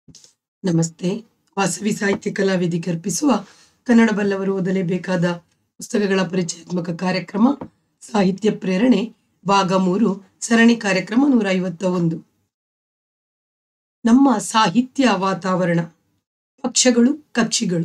ನಮಸ್ತೆ ವಾಸವಿ ಸಾಹಿತ್ಯ ಕಲಾವೇದಿಕೆ ಅರ್ಪಿಸುವ ಕನ್ನಡ ಬಲ್ಲವರು ಓದಲೇಬೇಕಾದ ಪುಸ್ತಕಗಳ ಪರಿಚಯಾತ್ಮಕ ಕಾರ್ಯಕ್ರಮ ಸಾಹಿತ್ಯ ಪ್ರೇರಣೆ ಭಾಗ ಮೂರು ಸರಣಿ ಕಾರ್ಯಕ್ರಮ ನೂರ ಐವತ್ತ ಒಂದು ನಮ್ಮ ಸಾಹಿತ್ಯ ವಾತಾವರಣ ಪಕ್ಷಗಳು ಕಕ್ಷಿಗಳು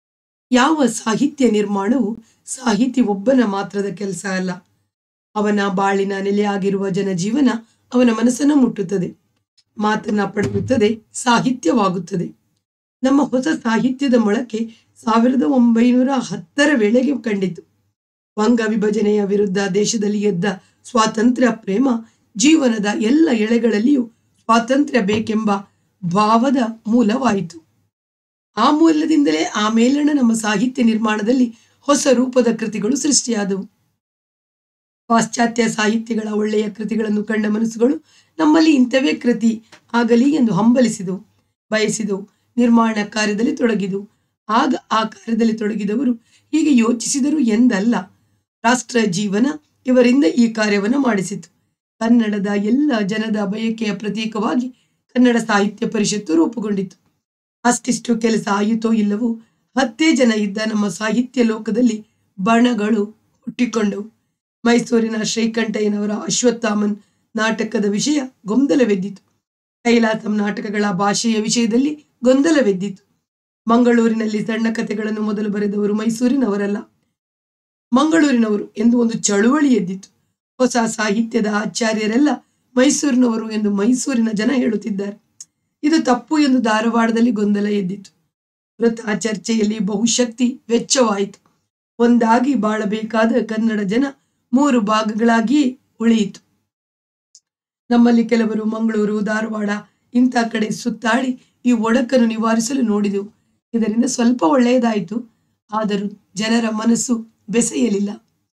ಯಾವ ಸಾಹಿತ್ಯ ನಿರ್ಮಾಣವು ಸಾಹಿತಿ ಒಬ್ಬನ ಮಾತ್ರದ ಕೆಲಸ ಅಲ್ಲ ಅವನ ಬಾಳಿನ ನೆಲೆಯಾಗಿರುವ ಜನಜೀವನ ಅವನ ಮನಸ್ಸನ್ನು ಮುಟ್ಟುತ್ತದೆ ಮಾತನ್ನ ಪಡೆಯುತ್ತದೆ ಸಾಹಿತ್ಯವಾಗುತ್ತದೆ ನಮ್ಮ ಹೊಸ ಸಾಹಿತ್ಯದ ಮೊಳಕೆ ಸಾವಿರದ ಒಂಬೈನೂರ ಹತ್ತರ ವೇಳೆಗೆ ಕಂಡಿತು ವಂಗ ವಿಭಜನೆಯ ವಿರುದ್ಧ ದೇಶದಲ್ಲಿ ಎದ್ದ ಸ್ವಾತಂತ್ರ್ಯ ಪ್ರೇಮ ಜೀವನದ ಎಲ್ಲ ಎಳೆಗಳಲ್ಲಿಯೂ ಸ್ವಾತಂತ್ರ್ಯ ಬೇಕೆಂಬ ಭಾವದ ಮೂಲವಾಯಿತು ಆ ಮೂಲದಿಂದಲೇ ಆ ಮೇಲಣ ನಮ್ಮ ಸಾಹಿತ್ಯ ನಿರ್ಮಾಣದಲ್ಲಿ ಹೊಸ ರೂಪದ ಕೃತಿಗಳು ಸೃಷ್ಟಿಯಾದವು ಪಾಶ್ಚಾತ್ಯ ಸಾಹಿತ್ಯಗಳ ಒಳ್ಳೆಯ ಕೃತಿಗಳನ್ನು ಕಂಡ ಮನಸ್ಸುಗಳು ನಮ್ಮಲ್ಲಿ ಇಂಥವೇ ಕೃತಿ ಆಗಲಿ ಎಂದು ಹಂಬಲಿಸಿದವು ಬಯಸಿದವು ನಿರ್ಮಾಣ ಕಾರ್ಯದಲ್ಲಿ ತೊಡಗಿದವು ಆಗ ಆ ಕಾರ್ಯದಲ್ಲಿ ತೊಡಗಿದವರು ಹೀಗೆ ಯೋಚಿಸಿದರು ಎಂದಲ್ಲ ರಾಷ್ಟ್ರ ಜೀವನ ಇವರಿಂದ ಈ ಕಾರ್ಯವನ್ನು ಮಾಡಿಸಿತು ಕನ್ನಡದ ಎಲ್ಲ ಜನದ ಬಯಕೆಯ ಪ್ರತೀಕವಾಗಿ ಕನ್ನಡ ಸಾಹಿತ್ಯ ಪರಿಷತ್ತು ರೂಪುಗೊಂಡಿತು ಅಷ್ಟಿಷ್ಟು ಕೆಲಸ ಆಯಿತೋ ಇಲ್ಲವೋ ಹತ್ತೇ ಜನ ಇದ್ದ ನಮ್ಮ ಸಾಹಿತ್ಯ ಲೋಕದಲ್ಲಿ ಬಣಗಳು ಹುಟ್ಟಿಕೊಂಡವು ಮೈಸೂರಿನ ಶ್ರೀಕಂಠಯ್ಯನವರ ಅಶ್ವತ್ಥಾಮನ್ ನಾಟಕದ ವಿಷಯ ಗೊಂದಲವೆದ್ದಿತು ಕೈಲಾಸಂ ನಾಟಕಗಳ ಭಾಷೆಯ ವಿಷಯದಲ್ಲಿ ಗೊಂದಲವೆದ್ದಿತು ಮಂಗಳೂರಿನಲ್ಲಿ ಸಣ್ಣ ಕಥೆಗಳನ್ನು ಮೊದಲು ಬರೆದವರು ಮೈಸೂರಿನವರಲ್ಲ ಮಂಗಳೂರಿನವರು ಎಂದು ಒಂದು ಚಳುವಳಿ ಎದ್ದಿತು ಹೊಸ ಸಾಹಿತ್ಯದ ಆಚಾರ್ಯರೆಲ್ಲ ಮೈಸೂರಿನವರು ಎಂದು ಮೈಸೂರಿನ ಜನ ಹೇಳುತ್ತಿದ್ದಾರೆ ಇದು ತಪ್ಪು ಎಂದು ಧಾರವಾಡದಲ್ಲಿ ಗೊಂದಲ ಎದ್ದಿತು ವೃತ್ತ ಚರ್ಚೆಯಲ್ಲಿ ಬಹುಶಕ್ತಿ ವೆಚ್ಚವಾಯಿತು ಒಂದಾಗಿ ಬಾಳಬೇಕಾದ ಕನ್ನಡ ಜನ ಮೂರು ಭಾಗಗಳಾಗಿಯೇ ಉಳಿಯಿತು ನಮ್ಮಲ್ಲಿ ಕೆಲವರು ಮಂಗಳೂರು ಧಾರವಾಡ ಇಂಥ ಕಡೆ ಸುತ್ತಾಡಿ ಈ ಒಡಕನ್ನು ನಿವಾರಿಸಲು ನೋಡಿದೆವು ಇದರಿಂದ ಸ್ವಲ್ಪ ಒಳ್ಳೆಯದಾಯಿತು ಆದರೂ ಜನರ ಮನಸ್ಸು ಬೆಸೆಯಲಿಲ್ಲ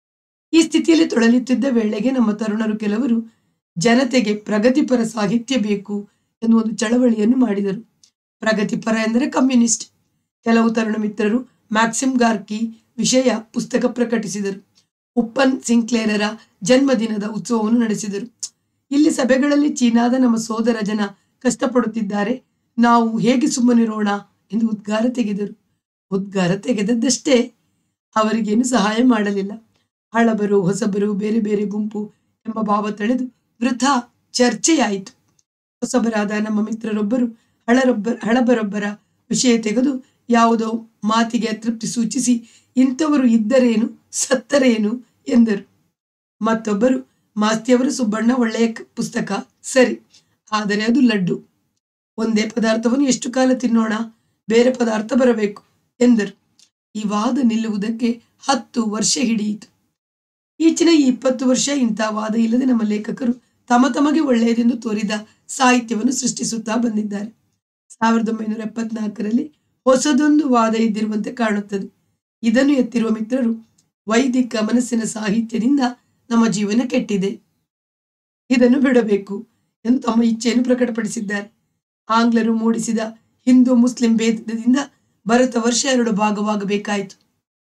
ಈ ಸ್ಥಿತಿಯಲ್ಲಿ ತೊಳಲುತ್ತಿದ್ದ ವೇಳೆಗೆ ನಮ್ಮ ತರುಣರು ಕೆಲವರು ಜನತೆಗೆ ಪ್ರಗತಿಪರ ಸಾಹಿತ್ಯ ಬೇಕು ಎನ್ನುವ ಒಂದು ಚಳವಳಿಯನ್ನು ಮಾಡಿದರು ಪ್ರಗತಿಪರ ಎಂದರೆ ಕಮ್ಯುನಿಸ್ಟ್ ಕೆಲವು ತರುಣ ಮಿತ್ರರು ಮ್ಯಾಕ್ಸಿಮ್ ಗಾರ್ಕಿ ವಿಷಯ ಪುಸ್ತಕ ಪ್ರಕಟಿಸಿದರು ಉಪ್ಪನ್ ಸಿಂಕ್ಲೇರರ ಜನ್ಮದಿನದ ಉತ್ಸವವನ್ನು ನಡೆಸಿದರು ಇಲ್ಲಿ ಸಭೆಗಳಲ್ಲಿ ಚೀನಾದ ನಮ್ಮ ಸೋದರ ಜನ ಕಷ್ಟಪಡುತ್ತಿದ್ದಾರೆ ನಾವು ಹೇಗೆ ಸುಮ್ಮನಿರೋಣ ಎಂದು ಉದ್ಗಾರ ತೆಗೆದರು ಉದ್ಗಾರ ತೆಗೆದದ್ದಷ್ಟೇ ಅವರಿಗೇನು ಸಹಾಯ ಮಾಡಲಿಲ್ಲ ಹಳಬರು ಹೊಸಬರು ಬೇರೆ ಬೇರೆ ಗುಂಪು ಎಂಬ ಭಾವ ತಳೆದು ವೃಥಾ ಚರ್ಚೆಯಾಯಿತು ಹೊಸಬರಾದ ನಮ್ಮ ಮಿತ್ರರೊಬ್ಬರು ಹಳರೊಬ್ಬ ಹಳಬರೊಬ್ಬರ ವಿಷಯ ತೆಗೆದು ಯಾವುದೋ ಮಾತಿಗೆ ಅತೃಪ್ತಿ ಸೂಚಿಸಿ ಇಂಥವರು ಇದ್ದರೇನು ಸತ್ತರೇನು ಎಂದರು ಮತ್ತೊಬ್ಬರು ಮಾಸ್ತಿಯವರ ಸುಬ್ಬಣ್ಣ ಒಳ್ಳೆಯ ಕ- ಪುಸ್ತಕ ಸರಿ ಆದರೆ ಅದು ಲಡ್ಡು ಒಂದೇ ಪದಾರ್ಥವನ್ನು ಎಷ್ಟು ಕಾಲ ತಿನ್ನೋಣ ಬೇರೆ ಪದಾರ್ಥ ಬರಬೇಕು ಎಂದರು ಈ ವಾದ ನಿಲ್ಲುವುದಕ್ಕೆ ಹತ್ತು ವರ್ಷ ಹಿಡಿಯಿತು ಈಚಿನ ಈ ಇಪ್ಪತ್ತು ವರ್ಷ ಇಂಥ ವಾದ ಇಲ್ಲದೆ ನಮ್ಮ ಲೇಖಕರು ತಮ ತಮಗೆ ಒಳ್ಳೆಯದೆಂದು ತೋರಿದ ಸಾಹಿತ್ಯವನ್ನು ಸೃಷ್ಟಿಸುತ್ತಾ ಬಂದಿದ್ದಾರೆ ಸಾವಿರದ ಒಂಬೈನೂರ ಎಪ್ಪತ್ನಾಲ್ಕರಲ್ಲಿ ಹೊಸದೊಂದು ವಾದ ಇದ್ದಿರುವಂತೆ ಕಾಣುತ್ತದೆ ಇದನ್ನು ಎತ್ತಿರುವ ಮಿತ್ರರು ವೈದಿಕ ಮನಸ್ಸಿನ ಸಾಹಿತ್ಯದಿಂದ ನಮ್ಮ ಜೀವನ ಕೆಟ್ಟಿದೆ ಇದನ್ನು ಬಿಡಬೇಕು ಎಂದು ತಮ್ಮ ಇಚ್ಛೆಯನ್ನು ಪ್ರಕಟಪಡಿಸಿದ್ದಾರೆ ಆಂಗ್ಲರು ಮೂಡಿಸಿದ ಹಿಂದೂ ಮುಸ್ಲಿಂ ಭೇದದಿಂದ ಭರತ ವರ್ಷ ಎರಡು ಭಾಗವಾಗಬೇಕಾಯಿತು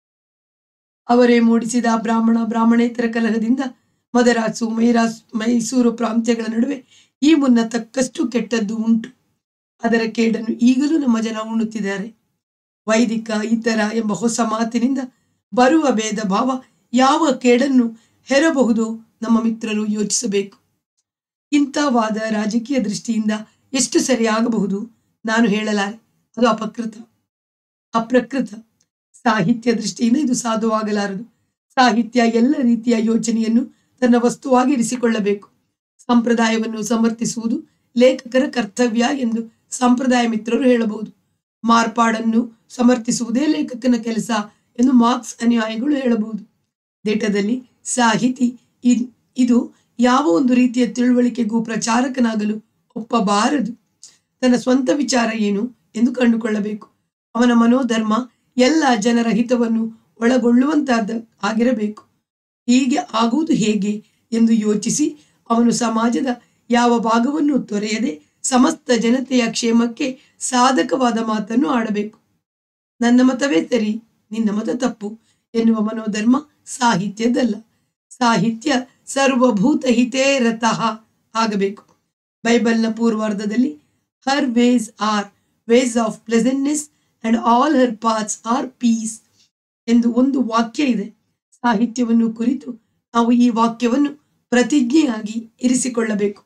ಅವರೇ ಮೂಡಿಸಿದ ಬ್ರಾಹ್ಮಣ ಬ್ರಾಹ್ಮಣೇತರ ಕಲಹದಿಂದ ಮದರಾಸು ಮೈರಾಸ್ ಮೈಸೂರು ಪ್ರಾಂತ್ಯಗಳ ನಡುವೆ ಈ ಮುನ್ನ ತಕ್ಕಷ್ಟು ಕೆಟ್ಟದ್ದು ಉಂಟು ಅದರ ಕೇಡನ್ನು ಈಗಲೂ ನಮ್ಮ ಜನ ಉಣ್ಣುತ್ತಿದ್ದಾರೆ ವೈದಿಕ ಇತರ ಎಂಬ ಹೊಸ ಮಾತಿನಿಂದ ಬರುವ ಭೇದ ಭಾವ ಯಾವ ಕೇಡನ್ನು ಹೆರಬಹುದು ನಮ್ಮ ಮಿತ್ರರು ಯೋಚಿಸಬೇಕು ಇಂಥ ವಾದ ರಾಜಕೀಯ ದೃಷ್ಟಿಯಿಂದ ಎಷ್ಟು ಸರಿಯಾಗಬಹುದು ನಾನು ಹೇಳಲಾರೆ ಅದು ಅಪಕೃತ ಅಪ್ರಕೃತ ಸಾಹಿತ್ಯ ದೃಷ್ಟಿಯಿಂದ ಇದು ಸಾಧುವಾಗಲಾರದು ಸಾಹಿತ್ಯ ಎಲ್ಲ ರೀತಿಯ ಯೋಚನೆಯನ್ನು ತನ್ನ ವಸ್ತುವಾಗಿ ಇರಿಸಿಕೊಳ್ಳಬೇಕು ಸಂಪ್ರದಾಯವನ್ನು ಸಮರ್ಥಿಸುವುದು ಲೇಖಕರ ಕರ್ತವ್ಯ ಎಂದು ಸಂಪ್ರದಾಯ ಮಿತ್ರರು ಹೇಳಬಹುದು ಮಾರ್ಪಾಡನ್ನು ಸಮರ್ಥಿಸುವುದೇ ಲೇಖಕನ ಕೆಲಸ ಎಂದು ಮಾರ್ಕ್ಸ್ ಅನುಯಾಯಿಗಳು ಹೇಳಬಹುದು ದಿಟದಲ್ಲಿ ಸಾಹಿತಿ ಇದ್- ಇದು ಯಾವ ಒಂದು ರೀತಿಯ ತಿಳುವಳಿಕೆಗೂ ಪ್ರಚಾರಕನಾಗಲು ಒಪ್ಪಬಾರದು ತನ್ನ ಸ್ವಂತ ವಿಚಾರ ಏನು ಎಂದು ಕಂಡುಕೊಳ್ಳಬೇಕು ಅವನ ಮನೋಧರ್ಮ ಎಲ್ಲ ಜನರ ಹಿತವನ್ನು ಒಳಗೊಳ್ಳುವಂತಹದ್ದು ಆಗಿರಬೇಕು ಹೀಗೆ ಆಗುವುದು ಹೇಗೆ ಎಂದು ಯೋಚಿಸಿ ಅವನು ಸಮಾಜದ ಯಾವ ಭಾಗವನ್ನು ತೊರೆಯದೆ ಸಮಸ್ತ ಜನತೆಯ ಕ್ಷೇಮಕ್ಕೆ ಸಾಧಕವಾದ ಮಾತನ್ನು ಆಡಬೇಕು ನನ್ನ ಮತವೇ ಸರಿ ನಿನ್ನ ಮತ ತಪ್ಪು ಎನ್ನುವ ಮನೋಧರ್ಮ ಸಾಹಿತ್ಯದಲ್ಲ ಸಾಹಿತ್ಯ ಸರ್ವಭೂತ ಹಿತೇ ರತಃ ಆಗಬೇಕು ಬೈಬಲ್ನ ಪೂರ್ವಾರ್ಧದಲ್ಲಿ her ways are ways of pleasantness and all her paths are peace ಎಂದು ಒಂದು ವಾಕ್ಯ ಇದೆ ಸಾಹಿತ್ಯವನ್ನು ಕುರಿತು ನಾವು ಈ ವಾಕ್ಯವನ್ನು ಪ್ರತಿಜ್ಞೆಯಾಗಿ ಇರಿಸಿಕೊಳ್ಳಬೇಕು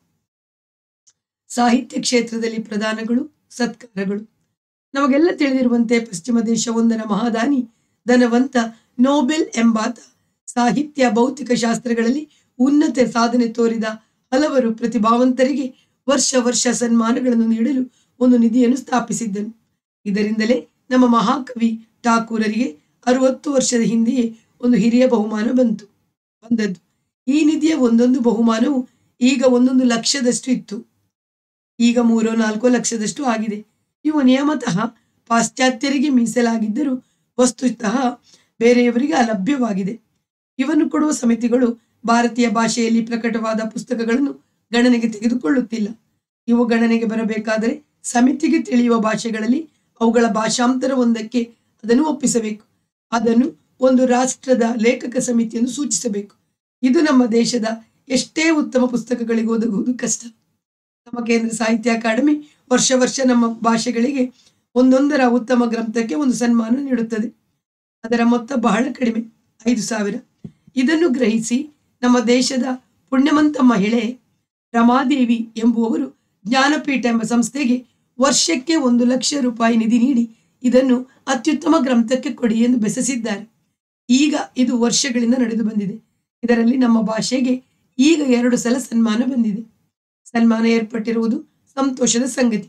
ಸಾಹಿತ್ಯ ಕ್ಷೇತ್ರದಲ್ಲಿ ಪ್ರದಾನಗಳು ಸತ್ಕಾರಗಳು ನಮಗೆಲ್ಲ ತಿಳಿದಿರುವಂತೆ ಪಶ್ಚಿಮ ದೇಶವೊಂದರ ಮಹಾದಾನಿ ಧನವಂತ ನೋಬೆಲ್ ಎಂಬಾತ ಸಾಹಿತ್ಯ ಭೌತಿಕ ಶಾಸ್ತ್ರಗಳಲ್ಲಿ ಉನ್ನತ ಸಾಧನೆ ತೋರಿದ ಹಲವರು ಪ್ರತಿಭಾವಂತರಿಗೆ ವರ್ಷ ವರ್ಷ ಸನ್ಮಾನಗಳನ್ನು ನೀಡಲು ಒಂದು ನಿಧಿಯನ್ನು ಸ್ಥಾಪಿಸಿದ್ದನು ಇದರಿಂದಲೇ ನಮ್ಮ ಮಹಾಕವಿ ಠಾಕೂರರಿಗೆ ಅರವತ್ತು ವರ್ಷದ ಹಿಂದೆಯೇ ಒಂದು ಹಿರಿಯ ಬಹುಮಾನ ಬಂತು ಬಂದದ್ದು ಈ ನಿಧಿಯ ಒಂದೊಂದು ಬಹುಮಾನವು ಈಗ ಒಂದೊಂದು ಲಕ್ಷದಷ್ಟು ಇತ್ತು ಈಗ ಮೂರೋ ನಾಲ್ಕೋ ಲಕ್ಷದಷ್ಟು ಆಗಿದೆ ಇವು ನಿಯಮತಃ ಪಾಶ್ಚಾತ್ಯರಿಗೆ ಮೀಸಲಾಗಿದ್ದರೂ ವಸ್ತುತಃ ಬೇರೆಯವರಿಗೆ ಅಲಭ್ಯವಾಗಿದೆ ಇವನ್ನು ಕೊಡುವ ಸಮಿತಿಗಳು ಭಾರತೀಯ ಭಾಷೆಯಲ್ಲಿ ಪ್ರಕಟವಾದ ಪುಸ್ತಕಗಳನ್ನು ಗಣನೆಗೆ ತೆಗೆದುಕೊಳ್ಳುತ್ತಿಲ್ಲ ಇವು ಗಣನೆಗೆ ಬರಬೇಕಾದರೆ ಸಮಿತಿಗೆ ತಿಳಿಯುವ ಭಾಷೆಗಳಲ್ಲಿ ಅವುಗಳ ಭಾಷಾಂತರವೊಂದಕ್ಕೆ ಅದನ್ನು ಒಪ್ಪಿಸಬೇಕು ಅದನ್ನು ಒಂದು ರಾಷ್ಟ್ರದ ಲೇಖಕ ಸಮಿತಿಯನ್ನು ಸೂಚಿಸಬೇಕು ಇದು ನಮ್ಮ ದೇಶದ ಎಷ್ಟೇ ಉತ್ತಮ ಪುಸ್ತಕಗಳಿಗೆ ಒದಗುವುದು ಕಷ್ಟ ನಮ್ಮ ಕೇಂದ್ರ ಸಾಹಿತ್ಯ ಅಕಾಡೆಮಿ ವರ್ಷ ವರ್ಷ ನಮ್ಮ ಭಾಷೆಗಳಿಗೆ ಒಂದೊಂದರ ಉತ್ತಮ ಗ್ರಂಥಕ್ಕೆ ಒಂದು ಸನ್ಮಾನ ನೀಡುತ್ತದೆ ಅದರ ಮೊತ್ತ ಬಹಳ ಕಡಿಮೆ ಐದು ಸಾವಿರ ಇದನ್ನು ಗ್ರಹಿಸಿ ನಮ್ಮ ದೇಶದ ಪುಣ್ಯವಂತ ಮಹಿಳೆ ರಮಾದೇವಿ ಎಂಬುವವರು ಜ್ಞಾನಪೀಠ ಎಂಬ ಸಂಸ್ಥೆಗೆ ವರ್ಷಕ್ಕೆ ಒಂದು ಲಕ್ಷ ರೂಪಾಯಿ ನಿಧಿ ನೀಡಿ ಇದನ್ನು ಅತ್ಯುತ್ತಮ ಗ್ರಂಥಕ್ಕೆ ಕೊಡಿ ಎಂದು ಬೆಸಸಿದ್ದಾರೆ ಈಗ ಇದು ವರ್ಷಗಳಿಂದ ನಡೆದು ಬಂದಿದೆ ಇದರಲ್ಲಿ ನಮ್ಮ ಭಾಷೆಗೆ ಈಗ ಎರಡು ಸಲ ಸನ್ಮಾನ ಬಂದಿದೆ ಸನ್ಮಾನ ಏರ್ಪಟ್ಟಿರುವುದು ಸಂತೋಷದ ಸಂಗತಿ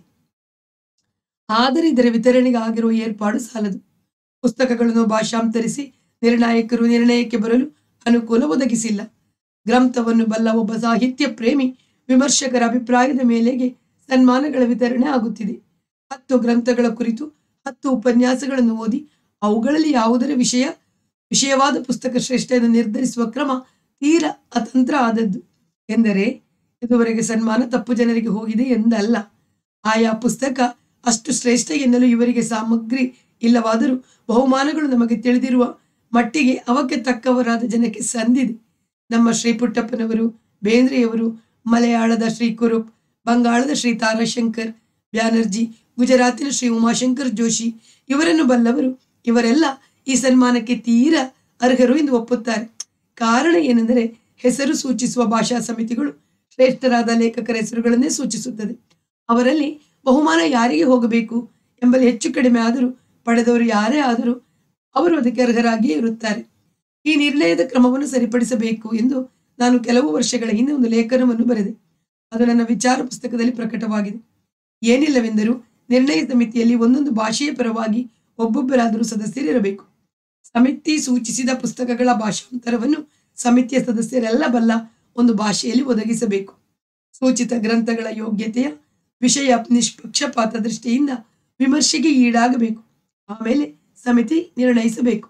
ಆದರೆ ಇದರ ವಿತರಣೆಗೆ ಆಗಿರುವ ಏರ್ಪಾಡು ಸಾಲದು ಪುಸ್ತಕಗಳನ್ನು ಭಾಷಾಂತರಿಸಿ ನಿರ್ಣಾಯಕರು ನಿರ್ಣಯಕ್ಕೆ ಬರಲು ಅನುಕೂಲ ಒದಗಿಸಿಲ್ಲ ಗ್ರಂಥವನ್ನು ಬಲ್ಲ ಒಬ್ಬ ಸಾಹಿತ್ಯ ಪ್ರೇಮಿ ವಿಮರ್ಶಕರ ಅಭಿಪ್ರಾಯದ ಮೇಲೆಗೆ ಸನ್ಮಾನಗಳ ವಿತರಣೆ ಆಗುತ್ತಿದೆ ಹತ್ತು ಗ್ರಂಥಗಳ ಕುರಿತು ಹತ್ತು ಉಪನ್ಯಾಸಗಳನ್ನು ಓದಿ ಅವುಗಳಲ್ಲಿ ಯಾವುದರ ವಿಷಯ ವಿಷಯವಾದ ಪುಸ್ತಕ ಶ್ರೇಷ್ಠ ಎಂದು ನಿರ್ಧರಿಸುವ ಕ್ರಮ ತೀರ ಅತಂತ್ರ ಆದದ್ದು ಎಂದರೆ ಇದುವರೆಗೆ ಸನ್ಮಾನ ತಪ್ಪು ಜನರಿಗೆ ಹೋಗಿದೆ ಎಂದಲ್ಲ ಆಯಾ ಪುಸ್ತಕ ಅಷ್ಟು ಶ್ರೇಷ್ಠ ಎನ್ನಲು ಇವರಿಗೆ ಸಾಮಗ್ರಿ ಇಲ್ಲವಾದರೂ ಬಹುಮಾನಗಳು ನಮಗೆ ತಿಳಿದಿರುವ ಮಟ್ಟಿಗೆ ಅವಕ್ಕೆ ತಕ್ಕವರಾದ ಜನಕ್ಕೆ ಸಂದಿದೆ ನಮ್ಮ ಶ್ರೀ ಪುಟ್ಟಪ್ಪನವರು ಬೇಂದ್ರೆಯವರು ಮಲಯಾಳದ ಶ್ರೀ ಕುರುಪ್ ಬಂಗಾಳದ ಶ್ರೀ ತಾರಾಶಂಕರ್ ಬ್ಯಾನರ್ಜಿ ಗುಜರಾತಿನ ಶ್ರೀ ಉಮಾಶಂಕರ್ ಜೋಶಿ ಇವರನ್ನು ಬಲ್ಲವರು ಇವರೆಲ್ಲ ಈ ಸನ್ಮಾನಕ್ಕೆ ತೀರ ಅರ್ಹರು ಎಂದು ಒಪ್ಪುತ್ತಾರೆ ಕಾರಣ ಏನೆಂದರೆ ಹೆಸರು ಸೂಚಿಸುವ ಭಾಷಾ ಸಮಿತಿಗಳು ಶ್ರೇಷ್ಠರಾದ ಲೇಖಕರ ಹೆಸರುಗಳನ್ನೇ ಸೂಚಿಸುತ್ತದೆ ಅವರಲ್ಲಿ ಬಹುಮಾನ ಯಾರಿಗೆ ಹೋಗಬೇಕು ಎಂಬಲ್ಲಿ ಹೆಚ್ಚು ಕಡಿಮೆ ಆದರೂ ಪಡೆದವರು ಯಾರೇ ಆದರೂ ಅವರು ಅದಕ್ಕೆ ಅರ್ಹರಾಗಿಯೇ ಇರುತ್ತಾರೆ ಈ ನಿರ್ಣಯದ ಕ್ರಮವನ್ನು ಸರಿಪಡಿಸಬೇಕು ಎಂದು ನಾನು ಕೆಲವು ವರ್ಷಗಳ ಹಿಂದೆ ಒಂದು ಲೇಖನವನ್ನು ಬರೆದೆ ಅದು ನನ್ನ ವಿಚಾರ ಪುಸ್ತಕದಲ್ಲಿ ಪ್ರಕಟವಾಗಿದೆ ಏನಿಲ್ಲವೆಂದರೂ ನಿರ್ಣಯ ಸಮಿತಿಯಲ್ಲಿ ಒಂದೊಂದು ಭಾಷೆಯ ಪರವಾಗಿ ಒಬ್ಬೊಬ್ಬರಾದರೂ ಸದಸ್ಯರಿರಬೇಕು ಸಮಿತಿ ಸೂಚಿಸಿದ ಪುಸ್ತಕಗಳ ಭಾಷಾಂತರವನ್ನು ಸಮಿತಿಯ ಸದಸ್ಯರೆಲ್ಲ ಬಲ್ಲ ಒಂದು ಭಾಷೆಯಲ್ಲಿ ಒದಗಿಸಬೇಕು ಸೂಚಿತ ಗ್ರಂಥಗಳ ಯೋಗ್ಯತೆಯ ವಿಷಯ ನಿಷ್ಪಕ್ಷಪಾತ ದೃಷ್ಟಿಯಿಂದ ವಿಮರ್ಶೆಗೆ ಈಡಾಗಬೇಕು ಆಮೇಲೆ ಸಮಿತಿ ನಿರ್ಣಯಿಸಬೇಕು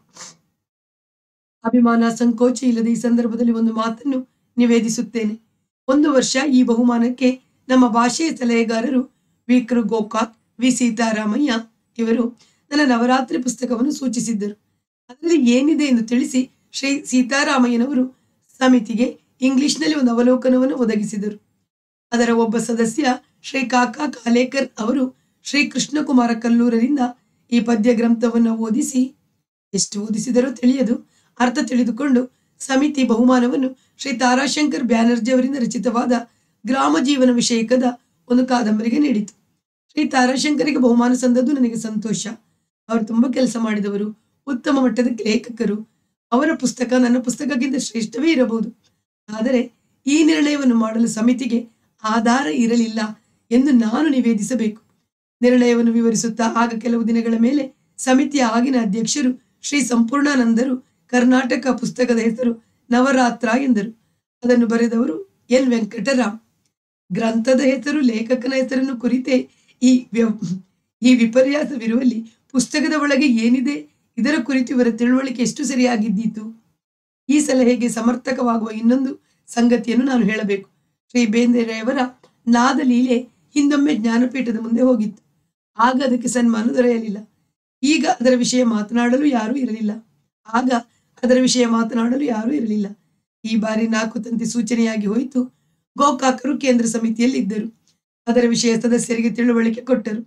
ಅಭಿಮಾನ ಸಂಕೋಚ ಇಲ್ಲದೆ ಈ ಸಂದರ್ಭದಲ್ಲಿ ಒಂದು ಮಾತನ್ನು ನಿವೇದಿಸುತ್ತೇನೆ ಒಂದು ವರ್ಷ ಈ ಬಹುಮಾನಕ್ಕೆ ನಮ್ಮ ಭಾಷೆಯ ಸಲಹೆಗಾರರು ವಿ ಕೃ ಗೋಕಾಕ್ ವಿ ಸೀತಾರಾಮಯ್ಯ ಇವರು ನನ್ನ ನವರಾತ್ರಿ ಪುಸ್ತಕವನ್ನು ಸೂಚಿಸಿದ್ದರು ಅದರಲ್ಲಿ ಏನಿದೆ ಎಂದು ತಿಳಿಸಿ ಶ್ರೀ ಸೀತಾರಾಮಯ್ಯನವರು ಸಮಿತಿಗೆ ಇಂಗ್ಲಿಷ್ನಲ್ಲಿ ಒಂದು ಅವಲೋಕನವನ್ನು ಒದಗಿಸಿದರು ಅದರ ಒಬ್ಬ ಸದಸ್ಯ ಶ್ರೀ ಕಾಕಾ ಕಾಲೇಕರ್ ಅವರು ಶ್ರೀ ಕೃಷ್ಣಕುಮಾರ ಕಲ್ಲೂರರಿಂದ ಈ ಪದ್ಯ ಗ್ರಂಥವನ್ನು ಓದಿಸಿ ಎಷ್ಟು ಓದಿಸಿದರೋ ತಿಳಿಯದು ಅರ್ಥ ತಿಳಿದುಕೊಂಡು ಸಮಿತಿ ಬಹುಮಾನವನ್ನು ಶ್ರೀ ತಾರಾಶಂಕರ್ ಬ್ಯಾನರ್ಜಿ ಅವರಿಂದ ರಚಿತವಾದ ಗ್ರಾಮ ಜೀವನ ವಿಷಯಕದ ಒಂದು ಕಾದಂಬರಿಗೆ ನೀಡಿತು ಶ್ರೀ ತಾರಾಶಂಕರಿಗೆ ಬಹುಮಾನ ಸಂದದ್ದು ನನಗೆ ಸಂತೋಷ ಅವರು ತುಂಬಾ ಕೆಲಸ ಮಾಡಿದವರು ಉತ್ತಮ ಮಟ್ಟದ ಲೇಖಕರು ಅವರ ಪುಸ್ತಕ ನನ್ನ ಪುಸ್ತಕಕ್ಕಿಂತ ಶ್ರೇಷ್ಠವೇ ಇರಬಹುದು ಆದರೆ ಈ ನಿರ್ಣಯವನ್ನು ಮಾಡಲು ಸಮಿತಿಗೆ ಆಧಾರ ಇರಲಿಲ್ಲ ಎಂದು ನಾನು ನಿವೇದಿಸಬೇಕು ನಿರ್ಣಯವನ್ನು ವಿವರಿಸುತ್ತಾ ಆಗ ಕೆಲವು ದಿನಗಳ ಮೇಲೆ ಸಮಿತಿಯ ಆಗಿನ ಅಧ್ಯಕ್ಷರು ಶ್ರೀ ಸಂಪೂರ್ಣಾನಂದರು ಕರ್ನಾಟಕ ಪುಸ್ತಕದ ಹೆಸರು ನವರಾತ್ರ ಎಂದರು ಅದನ್ನು ಬರೆದವರು ಎನ್ ವೆಂಕಟರಾಮ್ ಗ್ರಂಥದ ಹೆಸರು ಲೇಖಕನ ಹೆಸರನ್ನು ಕುರಿತೇ ಈ ವ್ಯವ್- ಈ ವಿಪರ್ಯಾಸವಿರುವಲ್ಲಿ ಪುಸ್ತಕದ ಒಳಗೆ ಏನಿದೆ ಇದರ ಕುರಿತು ಇವರ ತಿಳುವಳಿಕೆ ಎಷ್ಟು ಸರಿಯಾಗಿದ್ದೀತು ಈ ಸಲಹೆಗೆ ಸಮರ್ಥಕವಾಗುವ ಇನ್ನೊಂದು ಸಂಗತಿಯನ್ನು ನಾನು ಹೇಳಬೇಕು ಶ್ರೀ ಬೇಂದ್ರೆಯವರ ನಾದ ಲೀಲೆ ಹಿಂದೊಮ್ಮೆ ಜ್ಞಾನಪೀಠದ ಮುಂದೆ ಹೋಗಿತ್ತು ಆಗ ಅದಕ್ಕೆ ಸನ್ಮಾನ ದೊರೆಯಲಿಲ್ಲ ಈಗ ಅದರ ವಿಷಯ ಮಾತನಾಡಲು ಯಾರೂ ಇರಲಿಲ್ಲ ಆಗ ಅದರ ವಿಷಯ ಮಾತನಾಡಲು ಯಾರೂ ಇರಲಿಲ್ಲ ಈ ಬಾರಿ ನಾಲ್ಕು ತಂತಿ ಸೂಚನೆಯಾಗಿ ಹೋಯಿತು ಗೋಕಾಕರು ಕೇಂದ್ರ ಸಮಿತಿಯಲ್ಲಿ ಇದ್ದರು ಅದರ ವಿಷಯ ಸದಸ್ಯರಿಗೆ ತಿಳುವಳಿಕೆ ಕೊಟ್ಟರು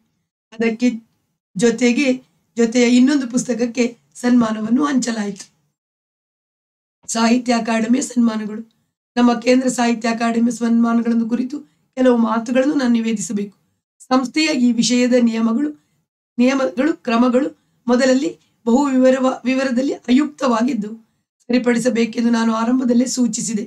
ಅದಕ್ಕೆ ಜೊತೆಗೆ ಜೊತೆಯ ಇನ್ನೊಂದು ಪುಸ್ತಕಕ್ಕೆ ಸನ್ಮಾನವನ್ನು ಹಂಚಲಾಯಿತು ಸಾಹಿತ್ಯ ಅಕಾಡೆಮಿಯ ಸನ್ಮಾನಗಳು ನಮ್ಮ ಕೇಂದ್ರ ಸಾಹಿತ್ಯ ಅಕಾಡೆಮಿಯ ಸನ್ಮಾನಗಳನ್ನು ಕುರಿತು ಕೆಲವು ಮಾತುಗಳನ್ನು ನಾನು ನಿವೇದಿಸಬೇಕು ಸಂಸ್ಥೆಯ ಈ ವಿಷಯದ ನಿಯಮಗಳು ನಿಯಮಗಳು ಕ್ರಮಗಳು ಮೊದಲಲ್ಲಿ ಬಹು ವಿವರವ ವಿವರದಲ್ಲಿ ಅಯುಕ್ತವಾಗಿದ್ದು ಸರಿಪಡಿಸಬೇಕೆಂದು ನಾನು ಆರಂಭದಲ್ಲೇ ಸೂಚಿಸಿದೆ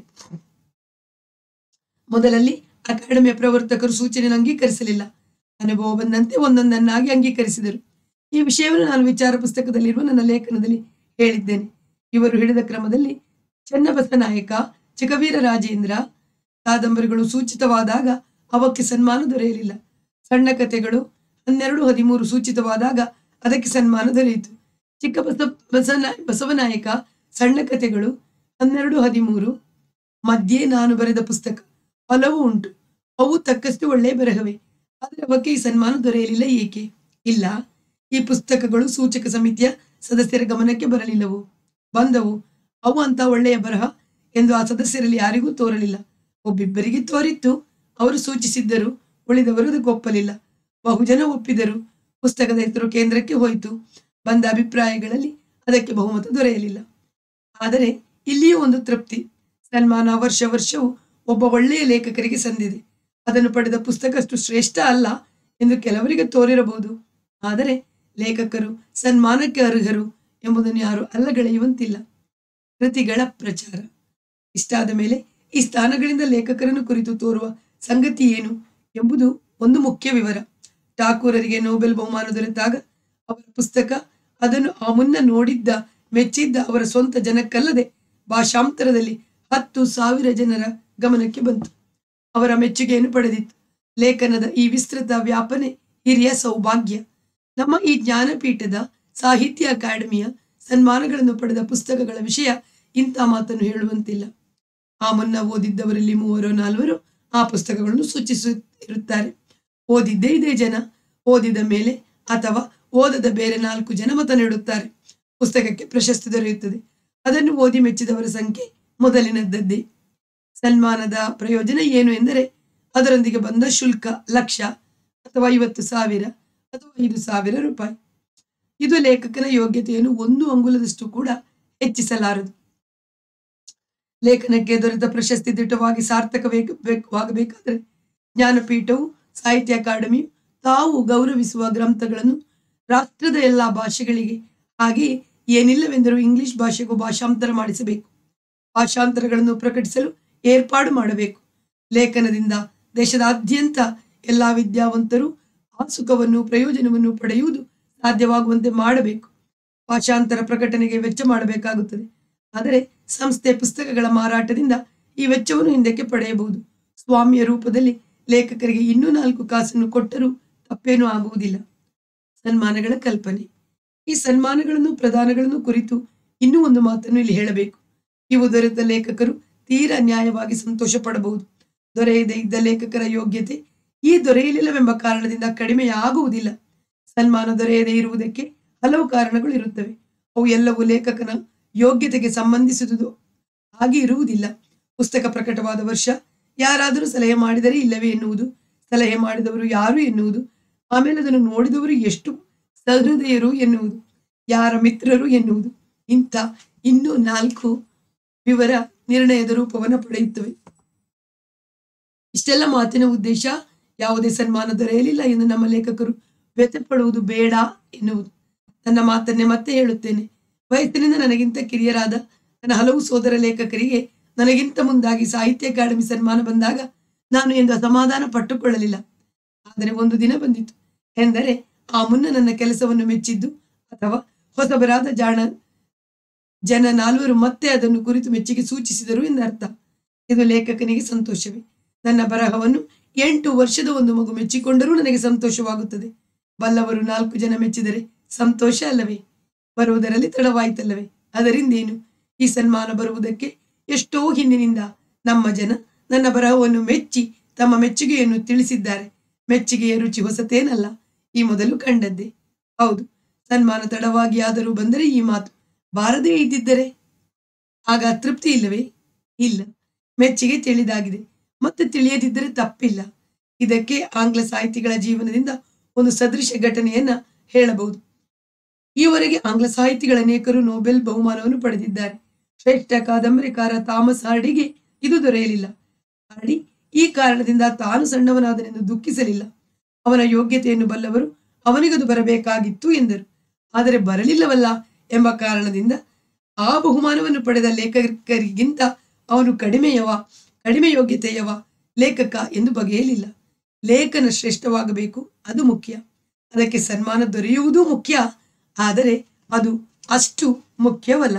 ಮೊದಲಲ್ಲಿ ಅಕಾಡೆಮಿಯ ಪ್ರವರ್ತಕರು ಸೂಚನೆಯನ್ನು ಅಂಗೀಕರಿಸಲಿಲ್ಲ ಅನುಭವ ಬಂದಂತೆ ಒಂದೊಂದನ್ನಾಗಿ ಅಂಗೀಕರಿಸಿದರು ಈ ವಿಷಯವನ್ನು ನಾನು ವಿಚಾರ ಪುಸ್ತಕದಲ್ಲಿರುವ ನನ್ನ ಲೇಖನದಲ್ಲಿ ಹೇಳಿದ್ದೇನೆ ಇವರು ಹಿಡಿದ ಕ್ರಮದಲ್ಲಿ ಚನ್ನಬಸನಾಯಕ ಚಿಕ್ಕವೀರ ರಾಜೇಂದ್ರ ಕಾದಂಬರಿಗಳು ಸೂಚಿತವಾದಾಗ ಅವಕ್ಕೆ ಸನ್ಮಾನ ದೊರೆಯಲಿಲ್ಲ ಸಣ್ಣ ಕಥೆಗಳು ಹನ್ನೆರಡು ಹದಿಮೂರು ಸೂಚಿತವಾದಾಗ ಅದಕ್ಕೆ ಸನ್ಮಾನ ದೊರೆಯಿತು ಚಿಕ್ಕ ಬಸ ಬಸನ ಬಸವನಾಯಕ ಸಣ್ಣ ಕಥೆಗಳು ಹನ್ನೆರಡು ಹದಿಮೂರು ಮಧ್ಯೆ ನಾನು ಬರೆದ ಪುಸ್ತಕ ಹಲವು ಉಂಟು ಅವು ತಕ್ಕಷ್ಟು ಒಳ್ಳೆಯ ಬರಹವೇ ಆದರೆ ಅವಕ್ಕೆ ಈ ಸನ್ಮಾನ ದೊರೆಯಲಿಲ್ಲ ಏಕೆ ಇಲ್ಲ ಈ ಪುಸ್ತಕಗಳು ಸೂಚಕ ಸಮಿತಿಯ ಸದಸ್ಯರ ಗಮನಕ್ಕೆ ಬರಲಿಲ್ಲವು ಬಂದವು ಅವು ಅಂತ ಒಳ್ಳೆಯ ಬರಹ ಎಂದು ಆ ಸದಸ್ಯರಲ್ಲಿ ಯಾರಿಗೂ ತೋರಲಿಲ್ಲ ಒಬ್ಬಿಬ್ಬರಿಗೆ ತೋರಿತ್ತು ಅವರು ಸೂಚಿಸಿದ್ದರು ಉಳಿದವರು ಅದಕ್ಕೆ ಒಪ್ಪಲಿಲ್ಲ ಬಹುಜನ ಒಪ್ಪಿದರು ಪುಸ್ತಕದ ಹೆಸರು ಕೇಂದ್ರಕ್ಕೆ ಹೋಯಿತು ಬಂದ ಅಭಿಪ್ರಾಯಗಳಲ್ಲಿ ಅದಕ್ಕೆ ಬಹುಮತ ದೊರೆಯಲಿಲ್ಲ ಆದರೆ ಇಲ್ಲಿಯೂ ಒಂದು ತೃಪ್ತಿ ಸನ್ಮಾನ ವರ್ಷ ವರ್ಷವೂ ಒಬ್ಬ ಒಳ್ಳೆಯ ಲೇಖಕರಿಗೆ ಸಂದಿದೆ ಅದನ್ನು ಪಡೆದ ಪುಸ್ತಕ ಅಷ್ಟು ಶ್ರೇಷ್ಠ ಅಲ್ಲ ಎಂದು ಕೆಲವರಿಗೆ ತೋರಿರಬಹುದು ಆದರೆ ಲೇಖಕರು ಸನ್ಮಾನಕ್ಕೆ ಅರ್ಹರು ಎಂಬುದನ್ನು ಯಾರು ಅಲ್ಲಗಳೆಯುವಂತಿಲ್ಲ ಕೃತಿಗಳ ಪ್ರಚಾರ ಇಷ್ಟಾದ ಮೇಲೆ ಈ ಸ್ಥಾನಗಳಿಂದ ಲೇಖಕರನ್ನು ಕುರಿತು ತೋರುವ ಸಂಗತಿ ಏನು ಎಂಬುದು ಒಂದು ಮುಖ್ಯ ವಿವರ ಠಾಕೂರರಿಗೆ ನೊಬೆಲ್ ಬಹುಮಾನ ದೊರೆತಾಗ ಅವರ ಪುಸ್ತಕ ಅದನ್ನು ಆ ಮುನ್ನ ನೋಡಿದ್ದ ಮೆಚ್ಚಿದ್ದ ಅವರ ಸ್ವಂತ ಜನಕ್ಕಲ್ಲದೆ ಭಾಷಾಂತರದಲ್ಲಿ ಹತ್ತು ಸಾವಿರ ಜನರ ಗಮನಕ್ಕೆ ಬಂತು ಅವರ ಮೆಚ್ಚುಗೆಯನ್ನು ಪಡೆದಿತ್ತು ಲೇಖನದ ಈ ವಿಸ್ತೃತ ವ್ಯಾಪನೆ ಹಿರಿಯ ಸೌಭಾಗ್ಯ ನಮ್ಮ ಈ ಜ್ಞಾನಪೀಠದ ಸಾಹಿತ್ಯ ಅಕಾಡೆಮಿಯ ಸನ್ಮಾನಗಳನ್ನು ಪಡೆದ ಪುಸ್ತಕಗಳ ವಿಷಯ ಇಂಥ ಮಾತನ್ನು ಹೇಳುವಂತಿಲ್ಲ ಆ ಮುನ್ನ ಓದಿದ್ದವರಲ್ಲಿ ಮೂವರು ನಾಲ್ವರು ಆ ಪುಸ್ತಕಗಳನ್ನು ಸೂಚಿಸುತ್ತಿರುತ್ತಾರೆ ಓದಿದ್ದೇ ಇದೇ ಜನ ಓದಿದ ಮೇಲೆ ಅಥವಾ ಓದದ ಬೇರೆ ನಾಲ್ಕು ಜನ ಮತ ನೀಡುತ್ತಾರೆ ಪುಸ್ತಕಕ್ಕೆ ಪ್ರಶಸ್ತಿ ದೊರೆಯುತ್ತದೆ ಅದನ್ನು ಓದಿ ಮೆಚ್ಚಿದವರ ಸಂಖ್ಯೆ ಮೊದಲಿನದ್ದದ್ದೇ ಸನ್ಮಾನದ ಪ್ರಯೋಜನ ಏನು ಎಂದರೆ ಅದರೊಂದಿಗೆ ಬಂದ ಶುಲ್ಕ ಲಕ್ಷ ಅಥವಾ ಐವತ್ತು ಸಾವಿರ ಅಥವಾ ಐದು ಸಾವಿರ ರೂಪಾಯಿ ಇದು ಲೇಖಕನ ಯೋಗ್ಯತೆಯನ್ನು ಒಂದು ಅಂಗುಲದಷ್ಟು ಕೂಡ ಹೆಚ್ಚಿಸಲಾರದು ಲೇಖನಕ್ಕೆ ದೊರೆತ ಪ್ರಶಸ್ತಿ ದಿಟ್ಟವಾಗಿ ಸಾರ್ಥಕವಾಗಬೇಕಾದರೆ ಜ್ಞಾನಪೀಠವು ಸಾಹಿತ್ಯ ಅಕಾಡೆಮಿಯು ತಾವು ಗೌರವಿಸುವ ಗ್ರಂಥಗಳನ್ನು ರಾಷ್ಟ್ರದ ಎಲ್ಲ ಭಾಷೆಗಳಿಗೆ ಹಾಗೆಯೇ ಏನಿಲ್ಲವೆಂದರೂ ಇಂಗ್ಲಿಷ್ ಭಾಷೆಗೂ ಭಾಷಾಂತರ ಮಾಡಿಸಬೇಕು ಭಾಷಾಂತರಗಳನ್ನು ಪ್ರಕಟಿಸಲು ಏರ್ಪಾಡು ಮಾಡಬೇಕು ಲೇಖನದಿಂದ ದೇಶದಾದ್ಯಂತ ಎಲ್ಲ ವಿದ್ಯಾವಂತರು ಆ ಸುಖವನ್ನು ಪ್ರಯೋಜನವನ್ನು ಪಡೆಯುವುದು ಸಾಧ್ಯವಾಗುವಂತೆ ಮಾಡಬೇಕು ಭಾಷಾಂತರ ಪ್ರಕಟಣೆಗೆ ವೆಚ್ಚ ಮಾಡಬೇಕಾಗುತ್ತದೆ ಆದರೆ ಸಂಸ್ಥೆ ಪುಸ್ತಕಗಳ ಮಾರಾಟದಿಂದ ಈ ವೆಚ್ಚವನ್ನು ಹಿಂದಕ್ಕೆ ಪಡೆಯಬಹುದು ಸ್ವಾಮಿಯ ರೂಪದಲ್ಲಿ ಲೇಖಕರಿಗೆ ಇನ್ನೂ ನಾಲ್ಕು ಕಾಸನ್ನು ಕೊಟ್ಟರೂ ತಪ್ಪೇನೂ ಆಗುವುದಿಲ್ಲ ಸನ್ಮಾನಗಳ ಕಲ್ಪನೆ ಈ ಸನ್ಮಾನಗಳನ್ನು ಪ್ರದಾನಗಳನ್ನು ಕುರಿತು ಇನ್ನೂ ಒಂದು ಮಾತನ್ನು ಇಲ್ಲಿ ಹೇಳಬೇಕು ಇವು ದೊರೆತ ಲೇಖಕರು ತೀರಾ ನ್ಯಾಯವಾಗಿ ಸಂತೋಷ ಪಡಬಹುದು ದೊರೆಯದೇ ಇದ್ದ ಲೇಖಕರ ಯೋಗ್ಯತೆ ಈ ದೊರೆಯಲಿಲ್ಲವೆಂಬ ಕಾರಣದಿಂದ ಕಡಿಮೆಯಾಗುವುದಿಲ್ಲ ಸನ್ಮಾನ ದೊರೆಯದೇ ಇರುವುದಕ್ಕೆ ಹಲವು ಕಾರಣಗಳು ಇರುತ್ತವೆ ಅವು ಎಲ್ಲವೂ ಲೇಖಕನ ಯೋಗ್ಯತೆಗೆ ಸಂಬಂಧಿಸಿದುದು ಹಾಗೆ ಇರುವುದಿಲ್ಲ ಪುಸ್ತಕ ಪ್ರಕಟವಾದ ವರ್ಷ ಯಾರಾದರೂ ಸಲಹೆ ಮಾಡಿದರೆ ಇಲ್ಲವೇ ಎನ್ನುವುದು ಸಲಹೆ ಮಾಡಿದವರು ಯಾರು ಎನ್ನುವುದು ಆಮೇಲೆ ಅದನ್ನು ನೋಡಿದವರು ಎಷ್ಟು ಸಹೃದಯರು ಎನ್ನುವುದು ಯಾರ ಮಿತ್ರರು ಎನ್ನುವುದು ಇಂಥ ಇನ್ನೂ ನಾಲ್ಕು ವಿವರ ನಿರ್ಣಯದ ರೂಪವನ್ನು ಪಡೆಯುತ್ತವೆ ಇಷ್ಟೆಲ್ಲ ಮಾತಿನ ಉದ್ದೇಶ ಯಾವುದೇ ಸನ್ಮಾನ ದೊರೆಯಲಿಲ್ಲ ಎಂದು ನಮ್ಮ ಲೇಖಕರು ವ್ಯಥೆ ಪಡುವುದು ಬೇಡ ಎನ್ನುವುದು ನನ್ನ ಮಾತನ್ನೇ ಮತ್ತೆ ಹೇಳುತ್ತೇನೆ ವಯಸ್ಸಿನಿಂದ ನನಗಿಂತ ಕಿರಿಯರಾದ ನನ್ನ ಹಲವು ಸೋದರ ಲೇಖಕರಿಗೆ ನನಗಿಂತ ಮುಂದಾಗಿ ಸಾಹಿತ್ಯ ಅಕಾಡೆಮಿ ಸನ್ಮಾನ ಬಂದಾಗ ನಾನು ಎಂದು ಅಸಮಾಧಾನ ಪಟ್ಟುಕೊಳ್ಳಲಿಲ್ಲ ಆದರೆ ಒಂದು ದಿನ ಬಂದಿತು ಎಂದರೆ ಆ ಮುನ್ನ ನನ್ನ ಕೆಲಸವನ್ನು ಮೆಚ್ಚಿದ್ದು ಅಥವಾ ಹೊಸಬರಾದ ಜಾಣ ಜನ ನಾಲ್ವರು ಮತ್ತೆ ಅದನ್ನು ಕುರಿತು ಮೆಚ್ಚುಗೆ ಸೂಚಿಸಿದರು ಎಂದರ್ಥ ಇದು ಲೇಖಕನಿಗೆ ಸಂತೋಷವೇ ನನ್ನ ಬರಹವನ್ನು ಎಂಟು ವರ್ಷದ ಒಂದು ಮಗು ಮೆಚ್ಚಿಕೊಂಡರೂ ನನಗೆ ಸಂತೋಷವಾಗುತ್ತದೆ ಬಲ್ಲವರು ನಾಲ್ಕು ಜನ ಮೆಚ್ಚಿದರೆ ಸಂತೋಷ ಅಲ್ಲವೇ ಬರುವುದರಲ್ಲಿ ತಡವಾಯಿತಲ್ಲವೇ ಅದರಿಂದೇನು ಈ ಸನ್ಮಾನ ಬರುವುದಕ್ಕೆ ಎಷ್ಟೋ ಹಿಂದಿನಿಂದ ನಮ್ಮ ಜನ ನನ್ನ ಬರಹವನ್ನು ಮೆಚ್ಚಿ ತಮ್ಮ ಮೆಚ್ಚುಗೆಯನ್ನು ತಿಳಿಸಿದ್ದಾರೆ ಮೆಚ್ಚುಗೆಯ ರುಚಿ ಹೊಸತೇನಲ್ಲ ಈ ಮೊದಲು ಕಂಡದ್ದೇ ಹೌದು ಸನ್ಮಾನ ತಡವಾಗಿ ಆದರೂ ಬಂದರೆ ಈ ಮಾತು ಬಾರದೇ ಇದ್ದಿದ್ದರೆ ಆಗ ತೃಪ್ತಿ ಇಲ್ಲವೇ ಇಲ್ಲ ಮೆಚ್ಚುಗೆ ತಿಳಿದಾಗಿದೆ ಮತ್ತೆ ತಿಳಿಯದಿದ್ದರೆ ತಪ್ಪಿಲ್ಲ ಇದಕ್ಕೆ ಆಂಗ್ಲ ಸಾಹಿತಿಗಳ ಜೀವನದಿಂದ ಒಂದು ಸದೃಶ ಘಟನೆಯನ್ನ ಹೇಳಬಹುದು ಈವರೆಗೆ ಆಂಗ್ಲ ಸಾಹಿತಿಗಳ ಅನೇಕರು ನೊಬೆಲ್ ಬಹುಮಾನವನ್ನು ಪಡೆದಿದ್ದಾರೆ ಶ್ರೇಷ್ಠ ಕಾದಂಬರಿಕಾರ ಥಾಮಸ್ ಹಾರ್ಡಿಗೆ ಇದು ದೊರೆಯಲಿಲ್ಲ ಹಾರ್ಡಿ ಈ ಕಾರಣದಿಂದ ತಾನು ಸಣ್ಣವನಾದನೆಂದು ದುಃಖಿಸಲಿಲ್ಲ ಅವನ ಯೋಗ್ಯತೆಯನ್ನು ಬಲ್ಲವರು ಅವನಿಗದು ಬರಬೇಕಾಗಿತ್ತು ಎಂದರು ಆದರೆ ಬರಲಿಲ್ಲವಲ್ಲ ಎಂಬ ಕಾರಣದಿಂದ ಆ ಬಹುಮಾನವನ್ನು ಪಡೆದ ಲೇಖಕರಿಗಿಂತ ಅವನು ಕಡಿಮೆಯವ ಕಡಿಮೆ ಯೋಗ್ಯತೆಯವ ಲೇಖಕ ಎಂದು ಬಗೆಯಲಿಲ್ಲ ಲೇಖನ ಶ್ರೇಷ್ಠವಾಗಬೇಕು ಅದು ಮುಖ್ಯ ಅದಕ್ಕೆ ಸನ್ಮಾನ ದೊರೆಯುವುದೂ ಮುಖ್ಯ ಆದರೆ ಅದು ಅಷ್ಟು ಮುಖ್ಯವಲ್ಲ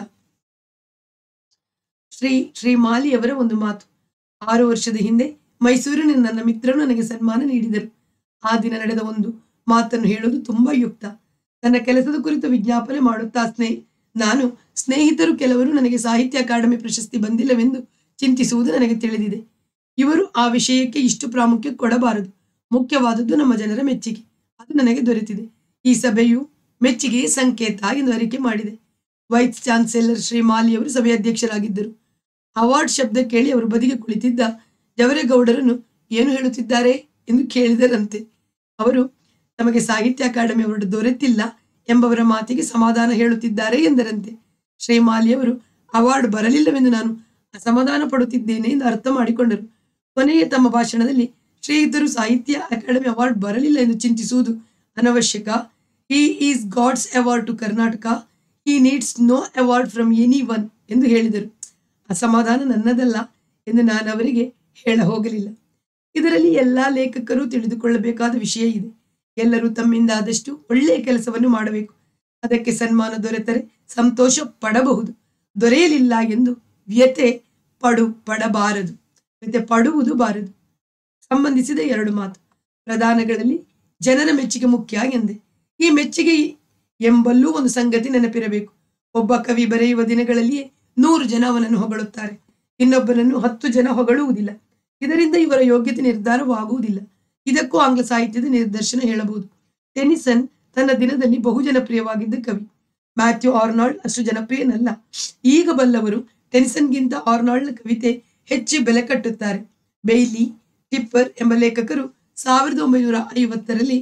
ಶ್ರೀ ಶ್ರೀ ಮಾಲಿಯವರ ಒಂದು ಮಾತು ಆರು ವರ್ಷದ ಹಿಂದೆ ಮೈಸೂರಿನ ನನ್ನ ಮಿತ್ರರು ನನಗೆ ಸನ್ಮಾನ ನೀಡಿದರು ಆ ದಿನ ನಡೆದ ಒಂದು ಮಾತನ್ನು ಹೇಳುವುದು ತುಂಬಾ ಯುಕ್ತ ನನ್ನ ಕೆಲಸದ ಕುರಿತು ವಿಜ್ಞಾಪನೆ ಮಾಡುತ್ತಾ ಸ್ನೇಹಿ ನಾನು ಸ್ನೇಹಿತರು ಕೆಲವರು ನನಗೆ ಸಾಹಿತ್ಯ ಅಕಾಡೆಮಿ ಪ್ರಶಸ್ತಿ ಬಂದಿಲ್ಲವೆಂದು ಚಿಂತಿಸುವುದು ನನಗೆ ತಿಳಿದಿದೆ ಇವರು ಆ ವಿಷಯಕ್ಕೆ ಇಷ್ಟು ಪ್ರಾಮುಖ್ಯ ಕೊಡಬಾರದು ಮುಖ್ಯವಾದದ್ದು ನಮ್ಮ ಜನರ ಮೆಚ್ಚುಗೆ ಅದು ನನಗೆ ದೊರೆತಿದೆ ಈ ಸಭೆಯು ಮೆಚ್ಚುಗೆಯ ಸಂಕೇತ ಎಂದು ಅರಿಕೆ ಮಾಡಿದೆ ವೈಸ್ ಚಾನ್ಸೆಲರ್ ಶ್ರೀ ಮಾಲಿಯವರು ಸಭೆಯ ಅಧ್ಯಕ್ಷರಾಗಿದ್ದರು ಅವಾರ್ಡ್ ಶಬ್ದ ಕೇಳಿ ಅವರು ಬದಿಗೆ ಕುಳಿತಿದ್ದ ಜವರೇಗೌಡರನ್ನು ಏನು ಹೇಳುತ್ತಿದ್ದಾರೆ ಎಂದು ಕೇಳಿದರಂತೆ ಅವರು ತಮಗೆ ಸಾಹಿತ್ಯ ಅಕಾಡೆಮಿ ಅವಾರ್ಡ್ ದೊರೆತಿಲ್ಲ ಎಂಬವರ ಮಾತಿಗೆ ಸಮಾಧಾನ ಹೇಳುತ್ತಿದ್ದಾರೆ ಎಂದರಂತೆ ಶ್ರೀ ಮಾಲಿಯವರು ಅವಾರ್ಡ್ ಬರಲಿಲ್ಲವೆಂದು ನಾನು ಅಸಮಾಧಾನ ಪಡುತ್ತಿದ್ದೇನೆ ಎಂದು ಅರ್ಥ ಮಾಡಿಕೊಂಡರು ಕೊನೆಯ ತಮ್ಮ ಭಾಷಣದಲ್ಲಿ ಶ್ರೀಯುತರು ಸಾಹಿತ್ಯ ಅಕಾಡೆಮಿ ಅವಾರ್ಡ್ ಬರಲಿಲ್ಲ ಎಂದು ಚಿಂತಿಸುವುದು ಅನವಶ್ಯಕ he is God's award to Karnataka he needs no award from any one ಎಂದು ಹೇಳಿದರು ಅಸಮಾಧಾನ ನನ್ನದಲ್ಲ ಎಂದು ನಾನು ಅವರಿಗೆ ಹೇಳ ಹೋಗಲಿಲ್ಲ ಇದರಲ್ಲಿ ಎಲ್ಲಾ ಲೇಖಕರು ತಿಳಿದುಕೊಳ್ಳಬೇಕಾದ ವಿಷಯ ಇದೆ ಎಲ್ಲರೂ ತಮ್ಮಿಂದ ಆದಷ್ಟು ಒಳ್ಳೆಯ ಕೆಲಸವನ್ನು ಮಾಡಬೇಕು ಅದಕ್ಕೆ ಸನ್ಮಾನ ದೊರೆತರೆ ಸಂತೋಷ ಪಡಬಹುದು ದೊರೆಯಲಿಲ್ಲ ಎಂದು ವ್ಯತೆ ಪಡು ಪಡಬಾರದು ವ್ಯತೆ ಪಡುವುದು ಬಾರದು ಸಂಬಂಧಿಸಿದ ಎರಡು ಮಾತು ಪ್ರಧಾನಗಳಲ್ಲಿ ಜನರ ಮೆಚ್ಚುಗೆ ಮುಖ್ಯ ಎಂದೆ ಈ ಮೆಚ್ಚುಗೆ ಎಂಬಲ್ಲೂ ಒಂದು ಸಂಗತಿ ನೆನಪಿರಬೇಕು ಒಬ್ಬ ಕವಿ ಬರೆಯುವ ದಿನಗಳಲ್ಲಿಯೇ ನೂರು ಜನ ಅವನನ್ನು ಹೊಗಳುತ್ತಾರೆ ಇನ್ನೊಬ್ಬನನ್ನು ಹತ್ತು ಜನ ಹೊಗಳುವುದಿಲ್ಲ ಇದರಿಂದ ಇವರ ಯೋಗ್ಯತೆ ನಿರ್ಧಾರವಾಗುವುದಿಲ್ಲ ಇದಕ್ಕೂ ಆಂಗ್ಲ ಸಾಹಿತ್ಯದ ನಿದರ್ಶನ ಹೇಳಬಹುದು ಟೆನಿಸನ್ ತನ್ನ ದಿನದಲ್ಲಿ ಬಹು ಜನಪ್ರಿಯವಾಗಿದ್ದ ಕವಿ ಮ್ಯಾಥ್ಯೂ ಆರ್ನಾಲ್ಡ್ ಅಷ್ಟು ಜನಪ್ರಿಯನಲ್ಲ ಈಗ ಬಲ್ಲವರು ಟೆನಿಸನ್ಗಿಂತ ಆರ್ನಾಲ್ಡ್ನ ಕವಿತೆ ಹೆಚ್ಚು ಬೆಲೆ ಕಟ್ಟುತ್ತಾರೆ ಬೈಲಿ ಟಿಪ್ಪರ್ ಎಂಬ ಲೇಖಕರು ಸಾವಿರದ ಒಂಬೈನೂರ ಐವತ್ತರಲ್ಲಿ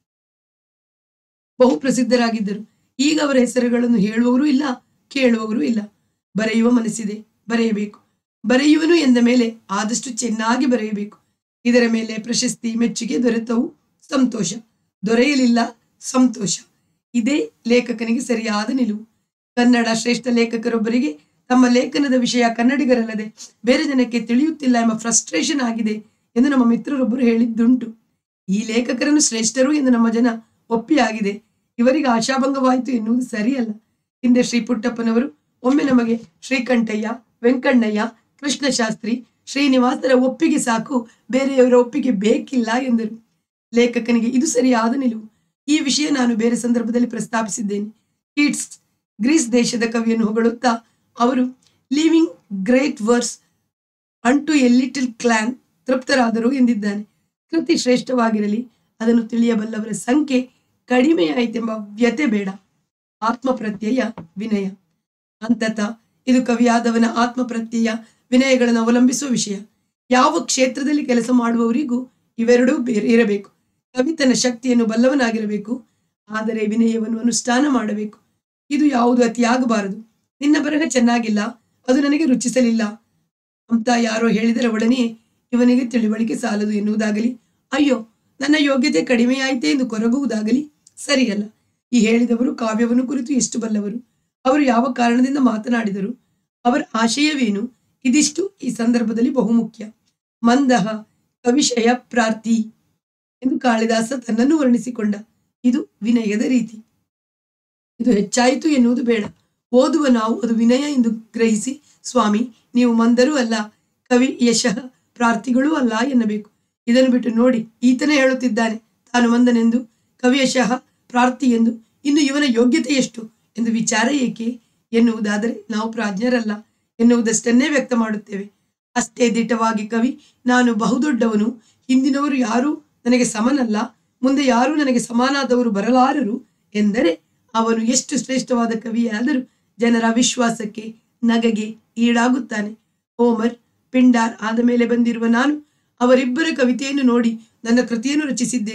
ಬಹು ಪ್ರಸಿದ್ಧರಾಗಿದ್ದರು ಈಗ ಅವರ ಹೆಸರುಗಳನ್ನು ಹೇಳುವವರು ಇಲ್ಲ ಕೇಳುವವರು ಇಲ್ಲ ಬರೆಯುವ ಮನಸ್ಸಿದೆ ಬರೆಯಬೇಕು ಬರೆಯುವನು ಎಂದ ಮೇಲೆ ಆದಷ್ಟು ಚೆನ್ನಾಗಿ ಬರೆಯಬೇಕು ಇದರ ಮೇಲೆ ಪ್ರಶಸ್ತಿ ಮೆಚ್ಚುಗೆ ದೊರೆತವು ಸಂತೋಷ ದೊರೆಯಲಿಲ್ಲ ಸಂತೋಷ ಇದೇ ಲೇಖಕನಿಗೆ ಸರಿಯಾದ ನಿಲುವು ಕನ್ನಡ ಶ್ರೇಷ್ಠ ಲೇಖಕರೊಬ್ಬರಿಗೆ ತಮ್ಮ ಲೇಖನದ ವಿಷಯ ಕನ್ನಡಿಗರಲ್ಲದೆ ಬೇರೆ ಜನಕ್ಕೆ ತಿಳಿಯುತ್ತಿಲ್ಲ ಎಂಬ ಫ್ರಸ್ಟ್ರೇಷನ್ ಆಗಿದೆ ಎಂದು ನಮ್ಮ ಮಿತ್ರರೊಬ್ಬರು ಹೇಳಿದ್ದುಂಟು ಈ ಲೇಖಕರನ್ನು ಶ್ರೇಷ್ಠರು ಎಂದು ನಮ್ಮ ಜನ ಒಪ್ಪಿಯಾಗಿದೆ ಇವರಿಗೆ ಆಶಾಭಂಗವಾಯಿತು ಎನ್ನುವುದು ಸರಿಯಲ್ಲ ಹಿಂದೆ ಶ್ರೀ ಪುಟ್ಟಪ್ಪನವರು ಒಮ್ಮೆ ನಮಗೆ ಶ್ರೀಕಂಠಯ್ಯ ವೆಂಕಣ್ಣಯ್ಯ ಕೃಷ್ಣಶಾಸ್ತ್ರಿ ಶ್ರೀನಿವಾಸರ ಒಪ್ಪಿಗೆ ಸಾಕು ಬೇರೆಯವರ ಒಪ್ಪಿಗೆ ಬೇಕಿಲ್ಲ ಎಂದರು ಲೇಖಕನಿಗೆ ಇದು ಸರಿಯಾದ ನಿಲುವು ಈ ವಿಷಯ ನಾನು ಬೇರೆ ಸಂದರ್ಭದಲ್ಲಿ ಪ್ರಸ್ತಾಪಿಸಿದ್ದೇನೆ ಕೀಟ್ಸ್ ಗ್ರೀಸ್ ದೇಶದ ಕವಿಯನ್ನು ಹೊಗಳುತ್ತಾ ಅವರು living great verse unto a little clan ತೃಪ್ತರಾದರು ಎಂದಿದ್ದಾನೆ ಕೃತಿ ಶ್ರೇಷ್ಠವಾಗಿರಲಿ ಅದನ್ನು ತಿಳಿಯಬಲ್ಲವರ ಸಂಖ್ಯೆ ಕಡಿಮೆಯಾಯಿತೆಂಬ ವ್ಯತೆ ಬೇಡ ಆತ್ಮಪ್ರತ್ಯಯ ವಿನಯ ಅಂತತಃ ಇದು ಕವಿಯಾದವನ ಆತ್ಮಪ್ರತ್ಯಯ ವಿನಯಗಳನ್ನು ಅವಲಂಬಿಸುವ ವಿಷಯ ಯಾವ ಕ್ಷೇತ್ರದಲ್ಲಿ ಕೆಲಸ ಮಾಡುವವರಿಗೂ ಇವೆರಡೂ ಬೇರೆ ಇರಬೇಕು ಕವಿ ತನ್ನ ಶಕ್ತಿಯನ್ನು ಬಲ್ಲವನಾಗಿರಬೇಕು ಆದರೆ ವಿನಯವನ್ನು ಅನುಷ್ಠಾನ ಮಾಡಬೇಕು ಇದು ಯಾವುದು ಅತಿಯಾಗಬಾರದು ನಿನ್ನ ಬರಹ ಚೆನ್ನಾಗಿಲ್ಲ ಅದು ನನಗೆ ರುಚಿಸಲಿಲ್ಲ ಅಂತ ಯಾರೋ ಹೇಳಿದರ ಒಡನೆಯೇ ಇವನಿಗೆ ತಿಳಿವಳಿಕೆ ಸಾಲದು ಎನ್ನುವುದಾಗಲಿ ಅಯ್ಯೋ ನನ್ನ ಯೋಗ್ಯತೆ ಕಡಿಮೆಯಾಯಿತೆ ಎಂದು ಕೊರಗುವುದಾಗಲಿ ಸರಿಯಲ್ಲ ಈ ಹೇಳಿದವರು ಕಾವ್ಯವನ್ನು ಕುರಿತು ಎಷ್ಟು ಬಲ್ಲವರು ಅವರು ಯಾವ ಕಾರಣದಿಂದ ಮಾತನಾಡಿದರು ಅವರ ಆಶಯವೇನು ಇದಿಷ್ಟು ಈ ಸಂದರ್ಭದಲ್ಲಿ ಬಹುಮುಖ್ಯ ಮಂದಹ ಕವಿಷಯ ಪ್ರಾರ್ಥಿ ಎಂದು ಕಾಳಿದಾಸ ತನ್ನನ್ನು ವರ್ಣಿಸಿಕೊಂಡ ಇದು ವಿನಯದ ರೀತಿ ಇದು ಹೆಚ್ಚಾಯಿತು ಎನ್ನುವುದು ಬೇಡ ಓದುವ ನಾವು ಅದು ವಿನಯ ಎಂದು ಗ್ರಹಿಸಿ ಸ್ವಾಮಿ ನೀವು ಮಂದರೂ ಅಲ್ಲ ಕವಿ ಯಶಃ ಪ್ರಾರ್ಥಿಗಳೂ ಅಲ್ಲ ಎನ್ನಬೇಕು ಇದನ್ನು ಬಿಟ್ಟು ನೋಡಿ ಈತನೇ ಹೇಳುತ್ತಿದ್ದಾನೆ ತಾನು ಮಂದನೆಂದು ಕವಿಯಶಃ ಪ್ರಾರ್ಥಿ ಎಂದು ಇನ್ನು ಇವನ ಯೋಗ್ಯತೆ ಎಷ್ಟು ಎಂದು ವಿಚಾರ ಏಕೆ ಎನ್ನುವುದಾದರೆ ನಾವು ಪ್ರಾಜ್ಞರಲ್ಲ ಎನ್ನುವುದಷ್ಟನ್ನೇ ವ್ಯಕ್ತ ಮಾಡುತ್ತೇವೆ ಅಷ್ಟೇ ದಿಟ್ಟವಾಗಿ ಕವಿ ನಾನು ಬಹುದೊಡ್ಡವನು ಹಿಂದಿನವರು ಯಾರೂ ನನಗೆ ಸಮನಲ್ಲ ಮುಂದೆ ಯಾರೂ ನನಗೆ ಸಮಾನಾದವರು ಬರಲಾರರು ಎಂದರೆ ಅವನು ಎಷ್ಟು ಶ್ರೇಷ್ಠವಾದ ಕವಿಯಾದರೂ ಜನರ ವಿಶ್ವಾಸಕ್ಕೆ ನಗೆಗೆ ಈಡಾಗುತ್ತಾನೆ ಹೋಮರ್ ಪಿಂಡಾರ್ ಆದ ಮೇಲೆ ಬಂದಿರುವ ನಾನು ಅವರಿಬ್ಬರ ಕವಿತೆಯನ್ನು ನೋಡಿ ನನ್ನ ಕೃತಿಯನ್ನು ರಚಿಸಿದ್ದೇನೆ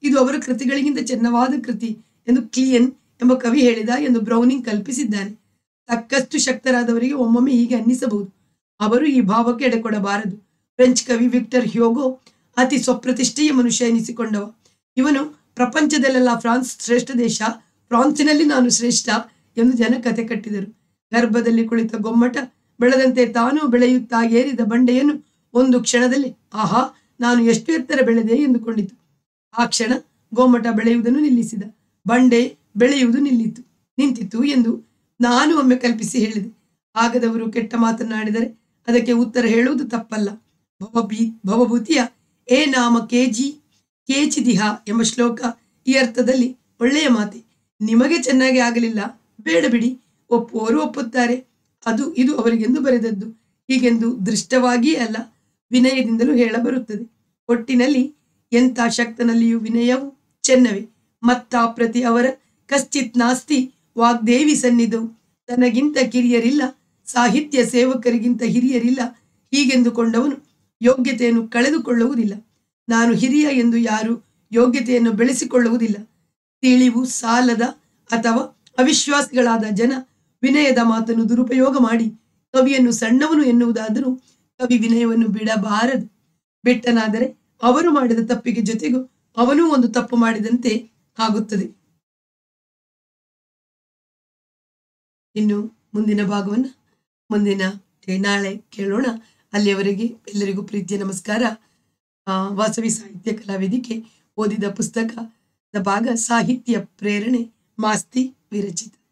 ಇದು ಅವರ ಕೃತಿಗಳಿಗಿಂತ ಚೆನ್ನವಾದ ಕೃತಿ ಎಂದು ಕ್ಲಿಯನ್ ಎಂಬ ಕವಿ ಹೇಳಿದ ಎಂದು ಬ್ರೌನಿಂಗ್ ಕಲ್ಪಿಸಿದ್ದಾನೆ ತಕ್ಕಷ್ಟು ಶಕ್ತರಾದವರಿಗೆ ಒಮ್ಮೊಮ್ಮೆ ಹೀಗೆ ಅನ್ನಿಸಬಹುದು ಅವರು ಈ ಭಾವಕ್ಕೆ ಎಡೆಕೊಡಬಾರದು ಫ್ರೆಂಚ್ ಕವಿ ವಿಕ್ಟರ್ ಹ್ಯೋಗೋ ಅತಿ ಸ್ವಪ್ರತಿಷ್ಠೆಯ ಮನುಷ್ಯ ಎನಿಸಿಕೊಂಡವ ಇವನು ಪ್ರಪಂಚದಲ್ಲೆಲ್ಲ ಫ್ರಾನ್ಸ್ ಶ್ರೇಷ್ಠ ದೇಶ ಫ್ರಾನ್ಸಿನಲ್ಲಿ ನಾನು ಶ್ರೇಷ್ಠ ಎಂದು ಜನ ಕತೆ ಕಟ್ಟಿದರು ಗರ್ಭದಲ್ಲಿ ಕುಳಿತ ಗೊಮ್ಮಟ ಬೆಳೆದಂತೆ ತಾನು ಬೆಳೆಯುತ್ತಾ ಏರಿದ ಬಂಡೆಯನ್ನು ಒಂದು ಕ್ಷಣದಲ್ಲಿ ಆಹಾ ನಾನು ಎಷ್ಟು ಎತ್ತರ ಬೆಳೆದೆ ಎಂದುಕೊಂಡಿತು ಆ ಕ್ಷಣ ಗೋಮಟ ಬೆಳೆಯುವುದನ್ನು ನಿಲ್ಲಿಸಿದ ಬಂಡೆ ಬೆಳೆಯುವುದು ನಿಲ್ಲಿತು ನಿಂತಿತು ಎಂದು ನಾನು ಒಮ್ಮೆ ಕಲ್ಪಿಸಿ ಹೇಳಿದೆ ಆಗದವರು ಕೆಟ್ಟ ಮಾತನಾಡಿದರೆ ಅದಕ್ಕೆ ಉತ್ತರ ಹೇಳುವುದು ತಪ್ಪಲ್ಲ ಭವಭೀ ಭವಭೂತಿಯ ಏ ನಾಮ ಕೆಜಿ ಕೇಚಿದಿಹ ಎಂಬ ಶ್ಲೋಕ ಈ ಅರ್ಥದಲ್ಲಿ ಒಳ್ಳೆಯ ಮಾತೆ ನಿಮಗೆ ಚೆನ್ನಾಗಿ ಆಗಲಿಲ್ಲ ಬೇಡ ಬಿಡಿ ಒಪ್ಪುವವರು ಒಪ್ಪುತ್ತಾರೆ ಅದು ಇದು ಅವರಿಗೆಂದು ಬರೆದದ್ದು ಹೀಗೆಂದು ದೃಷ್ಟವಾಗಿಯೇ ಅಲ್ಲ ವಿನಯದಿಂದಲೂ ಹೇಳಬರುತ್ತದೆ ಒಟ್ಟಿನಲ್ಲಿ ಎಂಥ ಶಕ್ತನಲ್ಲಿಯೂ ವಿನಯವು ಚೆನ್ನವೆ ಮತ್ತ ಪ್ರತಿ ಅವರ ಕಶ್ಚಿತ್ ನಾಸ್ತಿ ವಾಗ್ದೇವಿ ಸನ್ನಿಧವು ತನಗಿಂತ ಕಿರಿಯರಿಲ್ಲ ಸಾಹಿತ್ಯ ಸೇವಕರಿಗಿಂತ ಹಿರಿಯರಿಲ್ಲ ಹೀಗೆಂದುಕೊಂಡವನು ಯೋಗ್ಯತೆಯನ್ನು ಕಳೆದುಕೊಳ್ಳುವುದಿಲ್ಲ ನಾನು ಹಿರಿಯ ಎಂದು ಯಾರು ಯೋಗ್ಯತೆಯನ್ನು ಬೆಳೆಸಿಕೊಳ್ಳುವುದಿಲ್ಲ ತಿಳಿವು ಸಾಲದ ಅಥವಾ ಅವಿಶ್ವಾಸಿಗಳಾದ ಜನ ವಿನಯದ ಮಾತನ್ನು ದುರುಪಯೋಗ ಮಾಡಿ ಕವಿಯನ್ನು ಸಣ್ಣವನು ಎನ್ನುವುದಾದರೂ ಕವಿ ವಿನಯವನ್ನು ಬಿಡಬಾರದು ಬಿಟ್ಟನಾದರೆ ಅವರು ಮಾಡಿದ ತಪ್ಪಿಗೆ ಜೊತೆಗೂ ಅವನೂ ಒಂದು ತಪ್ಪು ಮಾಡಿದಂತೆ ಆಗುತ್ತದೆ ಇನ್ನು ಮುಂದಿನ ಭಾಗವನ್ನು ಮುಂದಿನ ಏ, ನಾಳೆ ಕೇಳೋಣ ಅಲ್ಲಿಯವರೆಗೆ ಎಲ್ಲರಿಗೂ ಪ್ರೀತಿಯ ನಮಸ್ಕಾರ ಆ, ವಾಸವಿ ಸಾಹಿತ್ಯ ಕಲಾವೇದಿಕೆ ಓದಿದ ಪುಸ್ತಕದ ಭಾಗ ಸಾಹಿತ್ಯ ಪ್ರೇರಣೆ ಮಾಸ್ತಿ ವಿರಚಿತ